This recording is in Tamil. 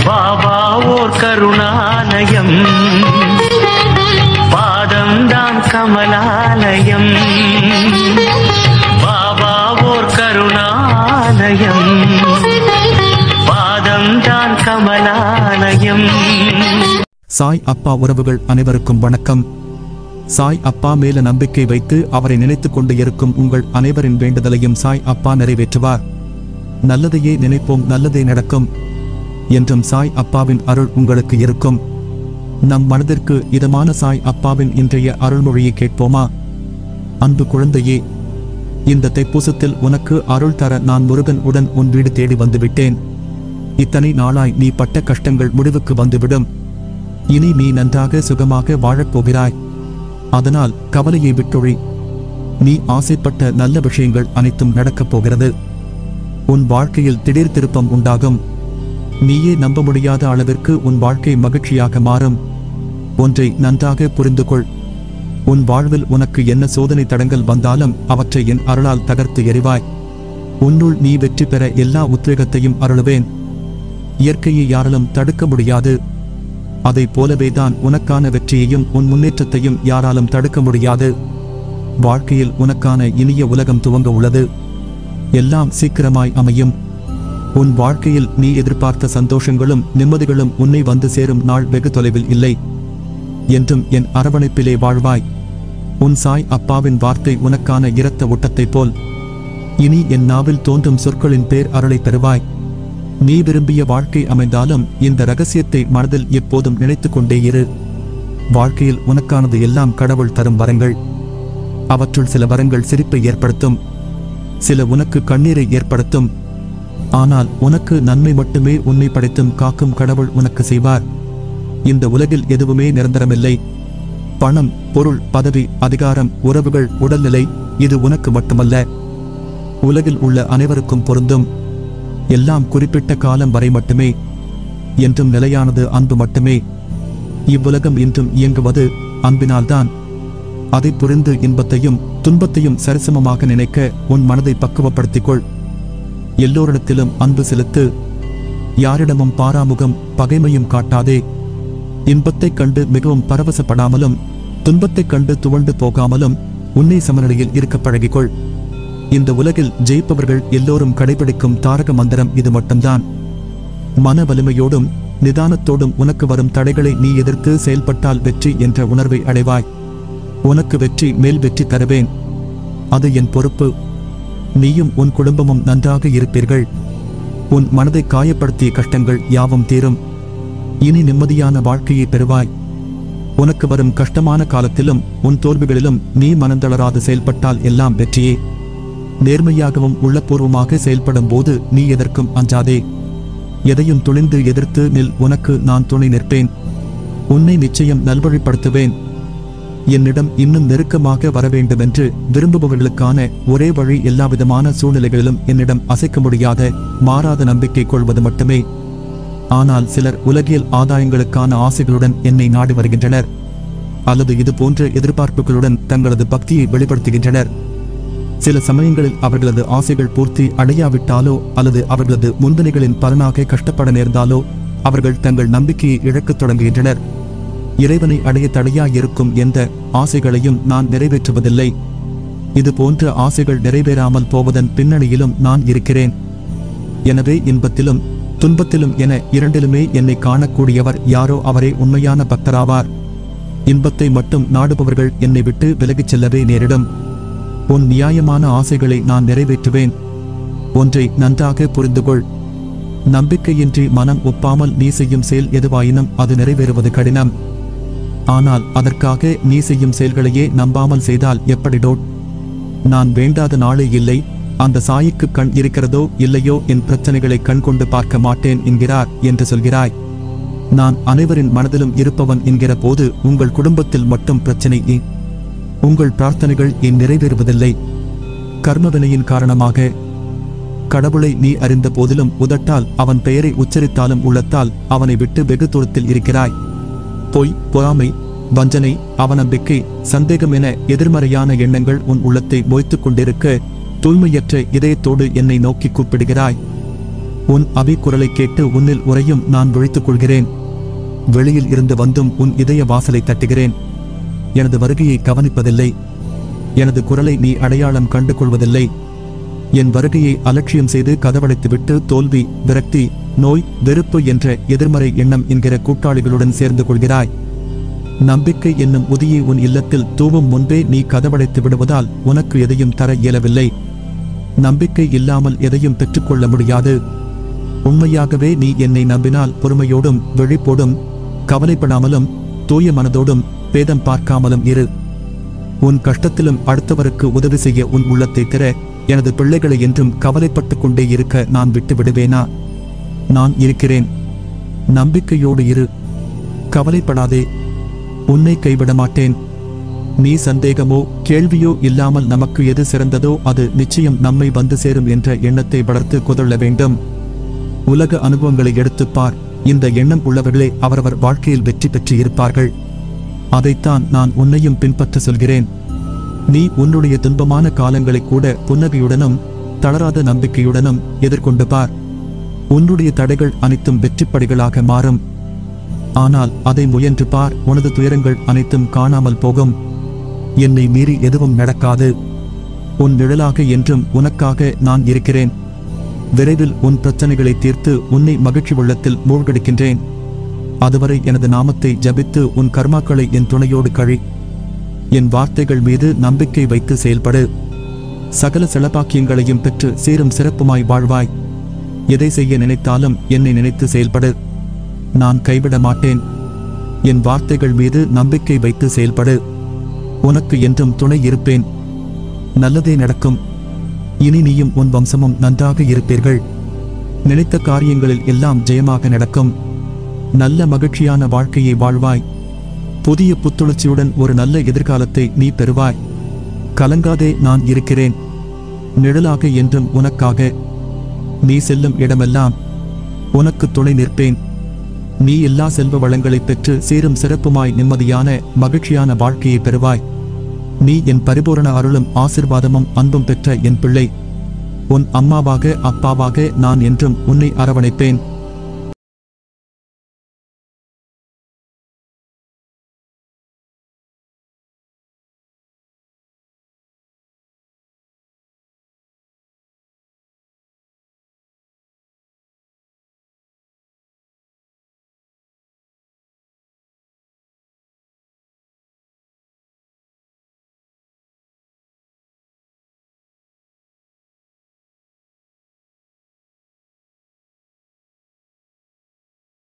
பாபா ஓர் கருணாலயம் பாதம்தான் கமலாலயம் பாபா ஓர் கருணாலயம் பாதம்தான் கமலாலயம் சாய் அப்பா உறவுகள் அனைவருக்கும் வணக்கம் சாய் அப்பா மேல நம்பிக்கை வைத்து அவரை நினைத்துக் கொண்டு இருக்கும் உங்கள் அனைவரின் வேண்டுதலையும் சாய் அப்பா நிறைவேற்றுவார் நல்லதையே நினைப்போம் நல்லதே நடக்கும் என்றும் சாய் அப்பாவின் அருள் உங்களுக்கு இருக்கும் நம் மனதிற்கு இதமான சாய் அப்பாவின் இன்றைய அருள்மொழியை கேட்போமா அன்பு குழந்தையே இந்த தைப்பூசத்தில் உனக்கு அருள் தர நான் முருகன் உடன் உன் வீடு தேடி வந்துவிட்டேன் இத்தனை நாளாய் நீ பட்ட கஷ்டங்கள் முடிவுக்கு வந்துவிடும் இனி நீ நன்றாக சுகமாக வாழப் போகிறாய் அதனால் கவலையை விட்டொழி நீ ஆசைப்பட்ட நல்ல விஷயங்கள் அனைத்தும் நடக்கப் போகிறது உன் வாழ்க்கையில் திடீர் திருப்பம் உண்டாகும் நீயே நம்ப முடியாத அளவிற்கு உன் வாழ்க்கை மகிழ்ச்சியாக மாறும் ஒன்றை நன்றாக புரிந்து கொள் உன் வாழ்வில் உனக்கு என்ன சோதனை தடங்கள் வந்தாலும் அவற்றை என் அருளால் தகர்த்து எறிவாய் உன்னுள் நீ வெற்றி பெற எல்லா உத்வேகத்தையும் அருளுவேன் இயற்கையை யாராலும் தடுக்க முடியாது அதைப் போலவேதான் உனக்கான வெற்றியையும் உன் முன்னேற்றத்தையும் யாராலும் தடுக்க முடியாது வாழ்க்கையில் உனக்கான இனிய உலகம் துவங்க உள்ளது எல்லாம் சீக்கிரமாய் அமையும் உன் வாழ்க்கையில் நீ எதிர்பார்த்த சந்தோஷங்களும் நிம்மதிகளும் உன்னை வந்து சேரும் நாள் வெகு தொலைவில் இல்லை என்றும் என் அரவணைப்பிலே வாழ்வாய் உன் சாய் அப்பாவின் வார்த்தை உனக்கான இரத்த ஓட்டத்தைப் போல் இனி என் நாவில் தோன்றும் சொற்களின் பேர் அருளை பெறுவாய் நீ விரும்பிய வாழ்க்கை அமைந்தாலும் இந்த ரகசியத்தை மனதில் எப்போதும் நினைத்துக் கொண்டே இரு வாழ்க்கையில் உனக்கானது எல்லாம் கடவுள் தரும் வரங்கள் அவற்றுள் சில வரங்கள் சிரிப்பை ஏற்படுத்தும் சில உனக்கு கண்ணீரை ஏற்படுத்தும் ஆனால் உனக்கு நன்மை மட்டுமே உன்னை படைத்தும் காக்கும் கடவுள் உனக்கு செய்வார் இந்த உலகில் எதுவுமே நிரந்தரமில்லை பணம் பொருள் பதவி அதிகாரம் உறவுகள் உடல்நிலை இது உனக்கு மட்டுமல்ல உலகில் உள்ள அனைவருக்கும் பொருந்தும் எல்லாம் குறிப்பிட்ட காலம் வரை மட்டுமே என்றும் நிலையானது அன்பு மட்டுமே இவ்வுலகம் இன்றும் இயங்குவது அன்பினால்தான் அதை புரிந்து இன்பத்தையும் துன்பத்தையும் சரிசமமாக நினைக்க உன் மனதை பக்குவப்படுத்திக் கொள் எல்லோரிடத்திலும் அன்பு செலுத்து யாரிடமும் பாராமுகம் பகைமையும் காட்டாதே இன்பத்தைக் கண்டு மிகவும் பரவசப்படாமலும் துன்பத்தைக் கண்டு துவண்டு போகாமலும் உன்னை சமநிலையில் இருக்க பழகிக்கொள் இந்த உலகில் ஜெயிப்பவர்கள் எல்லோரும் கடைபிடிக்கும் தாரக மந்திரம் இது மட்டும்தான் மன வலிமையோடும் நிதானத்தோடும் உனக்கு வரும் தடைகளை நீ எதிர்த்து செயல்பட்டால் வெற்றி என்ற உணர்வை அடைவாய் உனக்கு வெற்றி மேல் வெற்றி தருவேன் அது என் பொறுப்பு நீயும் உன் குடும்பமும் நன்றாக இருப்பீர்கள் உன் மனதை காயப்படுத்திய கஷ்டங்கள் யாவும் தீரும் இனி நிம்மதியான வாழ்க்கையை பெறுவாய் உனக்கு வரும் கஷ்டமான காலத்திலும் உன் தோல்விகளிலும் நீ மனந்தளராது செயல்பட்டால் எல்லாம் வெற்றியே நேர்மையாகவும் உள்ளபூர்வமாக செயல்படும் போது நீ எதற்கும் அஞ்சாதே எதையும் துணிந்து எதிர்த்து நில் உனக்கு நான் துணை நிற்பேன் உன்னை நிச்சயம் நல்வழிப்படுத்துவேன் என்னிடம் இன்னும் நெருக்கமாக வர வேண்டுமென்று விரும்புபவர்களுக்கான ஒரே வழி எல்லாவிதமான சூழ்நிலைகளிலும் என்னிடம் அசைக்க முடியாத மாறாத நம்பிக்கை கொள்வது மட்டுமே ஆனால் சிலர் உலகியல் ஆதாயங்களுக்கான ஆசைகளுடன் என்னை நாடி வருகின்றனர் அல்லது இது போன்ற எதிர்பார்ப்புகளுடன் தங்களது பக்தியை வெளிப்படுத்துகின்றனர் சில சமயங்களில் அவர்களது ஆசைகள் பூர்த்தி அடையாவிட்டாலோ அல்லது அவர்களது முன்வினைகளின் பலனாக கஷ்டப்பட நேர்ந்தாலோ அவர்கள் தங்கள் நம்பிக்கையை இழக்கத் தொடங்குகின்றனர் இறைவனை அடைய தடையாயிருக்கும் எந்த ஆசைகளையும் நான் நிறைவேற்றுவதில்லை இது போன்ற ஆசைகள் நிறைவேறாமல் போவதன் பின்னணியிலும் நான் இருக்கிறேன் எனவே இன்பத்திலும் துன்பத்திலும் என இரண்டிலுமே என்னை காணக்கூடியவர் யாரோ அவரே உண்மையான பக்தராவார் இன்பத்தை மட்டும் நாடுபவர்கள் என்னை விட்டு விலகிச் செல்லவே நேரிடும் உன் நியாயமான ஆசைகளை நான் நிறைவேற்றுவேன் ஒன்றை நன்றாக புரிந்துகொள் நம்பிக்கையின்றி மனம் ஒப்பாமல் நீ செய்யும் செயல் எதுவாயினும் அது நிறைவேறுவது கடினம் ஆனால் அதற்காக நீ செய்யும் செயல்களையே நம்பாமல் செய்தால் எப்படி டோட் நான் வேண்டாத நாளே இல்லை அந்த சாய்க்கு கண் இருக்கிறதோ இல்லையோ என் பிரச்சனைகளை கண் கொண்டு பார்க்க மாட்டேன் என்கிறார் என்று சொல்கிறாய் நான் அனைவரின் மனதிலும் இருப்பவன் என்கிற போது உங்கள் குடும்பத்தில் மட்டும் பிரச்சனை ஏன் உங்கள் பிரார்த்தனைகள் ஏன் நிறைவேறுவதில்லை கர்மவினையின் காரணமாக கடவுளை நீ அறிந்த போதிலும் உதட்டால் அவன் பெயரை உச்சரித்தாலும் உள்ளத்தால் அவனை விட்டு வெகு தூரத்தில் இருக்கிறாய் பொய் பொறாமை வஞ்சனை அவநம்பிக்கை சந்தேகம் என எதிர்மறையான எண்ணங்கள் உன் உள்ளத்தை மொய்த்துக் கொண்டிருக்க தூய்மையற்ற இதயத்தோடு என்னை நோக்கி கூப்பிடுகிறாய் உன் அபிக்குரலை கேட்டு உன்னில் உறையும் நான் விழித்துக் கொள்கிறேன் வெளியில் இருந்து வந்தும் உன் இதய வாசலை தட்டுகிறேன் எனது வருகையை கவனிப்பதில்லை எனது குரலை நீ அடையாளம் கண்டு கொள்வதில்லை என் வருகையை அலட்சியம் செய்து கதவடைத்துவிட்டு தோல்வி விரக்தி நோய் வெறுப்பு என்ற எதிர்மறை எண்ணம் என்கிற கூட்டாளிகளுடன் சேர்ந்து கொள்கிறாய் நம்பிக்கை என்னும் உதியை உன் இல்லத்தில் தூவும் முன்பே நீ கதவடைத்து விடுவதால் உனக்கு எதையும் தர இயலவில்லை நம்பிக்கை இல்லாமல் எதையும் பெற்றுக்கொள்ள முடியாது உண்மையாகவே நீ என்னை நம்பினால் பொறுமையோடும் விழிப்போடும் கவலைப்படாமலும் தூய மனதோடும் பேதம் பார்க்காமலும் இரு உன் கஷ்டத்திலும் அடுத்தவருக்கு உதவி செய்ய உன் உள்ளத்தை திற எனது பிள்ளைகளை என்றும் கவலைப்பட்டுக் கொண்டே இருக்க நான் விட்டு விடுவேனா நான் இருக்கிறேன் நம்பிக்கையோடு இரு கவலைப்படாதே உன்னை கைவிட மாட்டேன் நீ சந்தேகமோ கேள்வியோ இல்லாமல் நமக்கு எது சிறந்ததோ அது நிச்சயம் நம்மை வந்து சேரும் என்ற எண்ணத்தை வளர்த்து கொதள்ள வேண்டும் உலக அனுபவங்களை எடுத்துப் பார் இந்த எண்ணம் உள்ளவர்களே அவரவர் வாழ்க்கையில் வெற்றி பெற்று இருப்பார்கள் அதைத்தான் நான் உன்னையும் பின்பற்ற சொல்கிறேன் நீ உன்னுடைய துன்பமான காலங்களை கூட புன்னகையுடனும் தளராத நம்பிக்கையுடனும் எதிர்கொண்டு பார் உன்னுடைய தடைகள் அனைத்தும் வெற்றிப்படிகளாக மாறும் ஆனால் அதை முயன்று பார் உனது துயரங்கள் அனைத்தும் காணாமல் போகும் என்னை மீறி எதுவும் நடக்காது உன் நிழலாக என்றும் உனக்காக நான் இருக்கிறேன் விரைவில் உன் பிரச்சனைகளை தீர்த்து உன்னை மகிழ்ச்சி வெள்ளத்தில் மூழ்கடிக்கின்றேன் அதுவரை எனது நாமத்தை ஜபித்து உன் கர்மாக்களை என் துணையோடு கழி என் வார்த்தைகள் மீது நம்பிக்கை வைத்து செயல்படு சகல சிலபாக்கியங்களையும் பெற்று சீரும் சிறப்புமாய் வாழ்வாய் எதை செய்ய நினைத்தாலும் என்னை நினைத்து செயல்படு நான் கைவிட மாட்டேன் என் வார்த்தைகள் மீது நம்பிக்கை வைத்து செயல்படு உனக்கு என்றும் துணை இருப்பேன் நல்லதே நடக்கும் இனி நீயும் உன் வம்சமும் நன்றாக இருப்பீர்கள் நினைத்த காரியங்களில் எல்லாம் ஜெயமாக நடக்கும் நல்ல மகிழ்ச்சியான வாழ்க்கையை வாழ்வாய் புதிய புத்துணர்ச்சியுடன் ஒரு நல்ல எதிர்காலத்தை நீ பெறுவாய் கலங்காதே நான் இருக்கிறேன் நிழலாக என்றும் உனக்காக நீ செல்லும் இடமெல்லாம் உனக்கு துணை நிற்பேன் நீ எல்லா செல்வ வளங்களைப் பெற்று சீரும் சிறப்புமாய் நிம்மதியான மகிழ்ச்சியான வாழ்க்கையை பெறுவாய் நீ என் பரிபூரண அருளும் ஆசிர்வாதமும் அன்பும் பெற்ற என் பிள்ளை உன் அம்மாவாக அப்பாவாக நான் என்றும் உன்னை அரவணைப்பேன்